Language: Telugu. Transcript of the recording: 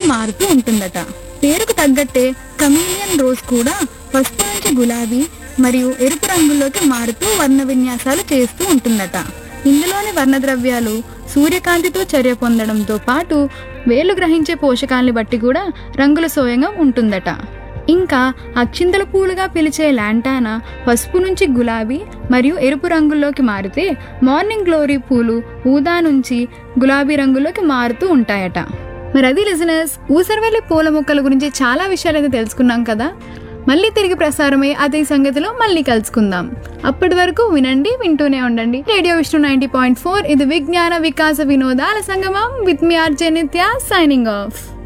మారుతూ ఉంటుందట పేరుకు తగ్గట్టే కమీలియన్ రోజ్ కూడా పసుపు నుంచి గులాబీ మరియు ఎరుపు రంగుల్లోకి మారుతూ వర్ణ విన్యాసాలు చేస్తూ ఉంటుందట ఇందులోని వర్ణద్రవ్యాలు సూర్యకాంతితో చర్య పొందడంతో పాటు వేలు గ్రహించే పోషకాల్ని బట్టి కూడా రంగుల సోయంగా ఉంటుందట ఇంకా అక్షింతల పూలుగా పిలిచే లాంటానా పసుపు నుంచి గులాబీ మరియు ఎరుపు రంగుల్లోకి మారితే మార్నింగ్ గ్లోరీ పూలు ఊదా నుంచి గులాబీ రంగులోకి మారుతూ ఉంటాయట మరి అది లిజనర్స్ ఊసరవెల్లి పూల మొక్కల గురించి చాలా విషయాలు అయితే తెలుసుకున్నాం కదా మళ్ళీ తిరిగి ప్రసారమై అదే సంగతిలో మళ్ళీ కలుసుకుందాం అప్పటి వరకు వినండి వింటూనే ఉండండి radio Vishnu ninety point four ఇది విజ్ఞాన వికాస వినోదాల సంగమం with me RJ Nithya signing of